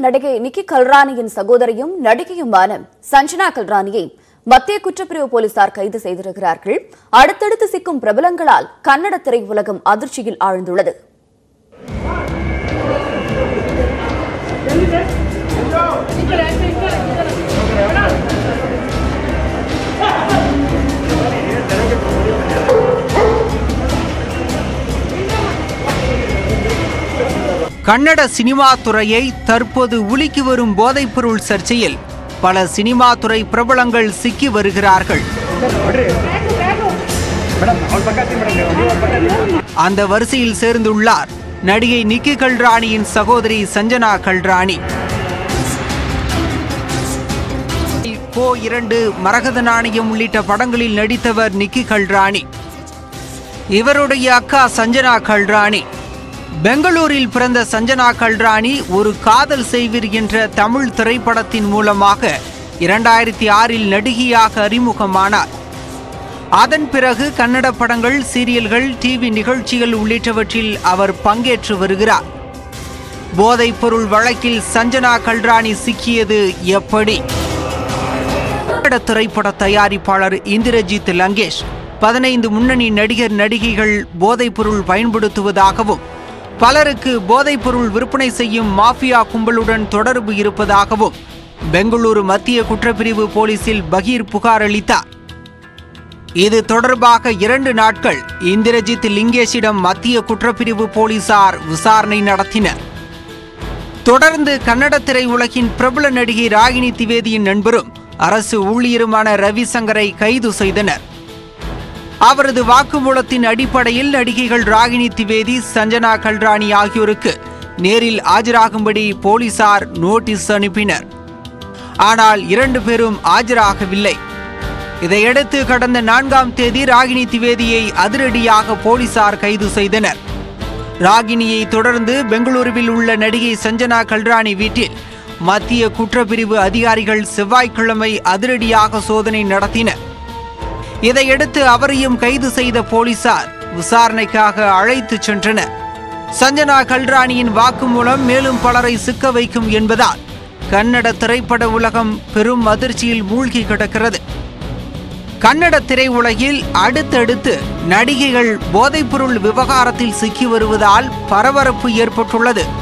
நடிகை நிக்கி கல்ராணியின் சகோதரியும் நடிகையுமான சஞ்சனா கல்ராணியை மத்திய குற்றப்பிரிவு போலீசார் கைது செய்திருக்கிறார்கள் அடுத்தடுத்து சிக்கும் பிரபலங்களால் கன்னட திரையுலகம் அதிர்ச்சியில் ஆழ்ந்துள்ளது கன்னட சினிமா துறையை தற்போது உலுக்கி வரும் போதைப்பொருள் சர்ச்சையில் பல சினிமா துறை பிரபலங்கள் சிக்கி வருகிறார்கள் அந்த வரிசையில் சேர்ந்துள்ளார் நடிகை நிக்கி கல்ராணியின் சகோதரி சஞ்சனா கல்ராணி கோ இரண்டு மரகத நாணயம் உள்ளிட்ட படங்களில் நடித்தவர் நிக்கி கல்ராணி இவருடைய அக்கா சஞ்சனா கல்ராணி பெங்களூரில் பிறந்த சஞ்சனா கல்ராணி ஒரு காதல் செய்வீர் என்ற தமிழ் திரைப்படத்தின் மூலமாக இரண்டாயிரத்தி ஆறில் நடிகையாக அறிமுகமானார் அதன் பிறகு கன்னட படங்கள் சீரியல்கள் டிவி நிகழ்ச்சிகள் உள்ளிட்டவற்றில் அவர் பங்கேற்று வருகிறார் போதைப் பொருள் வழக்கில் சஞ்சனா கல்ராணி சிக்கியது எப்படி கன்னட திரைப்பட தயாரிப்பாளர் இந்திரஜித் லங்கேஷ் பதினைந்து முன்னணி நடிகர் நடிகைகள் போதைப்பொருள் பயன்படுத்துவதாகவும் பலருக்கு போதைப்பொருள் விற்பனை செய்யும் மாஃபியா கும்பலுடன் தொடர்பு இருப்பதாகவும் பெங்களூரு மத்திய குற்றப்பிரிவு போலீசில் பகீர் புகார் அளித்தார் இது தொடர்பாக இரண்டு நாட்கள் இந்திரஜித் லிங்கேஷிடம் மத்திய குற்றப்பிரிவு போலீசார் விசாரணை நடத்தினர் தொடர்ந்து கன்னட திரையுலகின் பிரபல நடிகை ராகினி திவேதியின் நண்பரும் அரசு ஊழியருமான ரவிசங்கரை கைது செய்தனர் அவரது வாக்குமூலத்தின் அடிப்படையில் நடிகைகள் ராகினி திவேதி சஞ்சனா கல்ராணி ஆகியோருக்கு நேரில் ஆஜராகும்படி போலீசார் நோட்டீஸ் அனுப்பினர் ஆனால் இரண்டு பேரும் ஆஜராகவில்லை இதையடுத்து கடந்த நான்காம் தேதி ராகினி திவேதியை அதிரடியாக போலீசார் கைது செய்தனர் ராகினியை தொடர்ந்து பெங்களூருவில் உள்ள நடிகை சஞ்சனா கல்ராணி வீட்டில் மத்திய குற்றப்பிரிவு அதிகாரிகள் செவ்வாய்க்கிழமை அதிரடியாக சோதனை நடத்தினர் இதையடுத்து அவரையும் கைது செய்த போலீசார் விசாரணைக்காக அழைத்துச் சென்றனர் சஞ்சனா கல்ராணியின் வாக்குமூலம் மேலும் பலரை சிக்க வைக்கும் என்பதால் கன்னட திரைப்பட உலகம் பெரும் அதிர்ச்சியில் மூழ்கி கிடக்கிறது கன்னட திரையுலகில் அடுத்தடுத்து நடிகைகள் போதைப்பொருள் விவகாரத்தில் சிக்கி வருவதால் பரபரப்பு ஏற்பட்டுள்ளது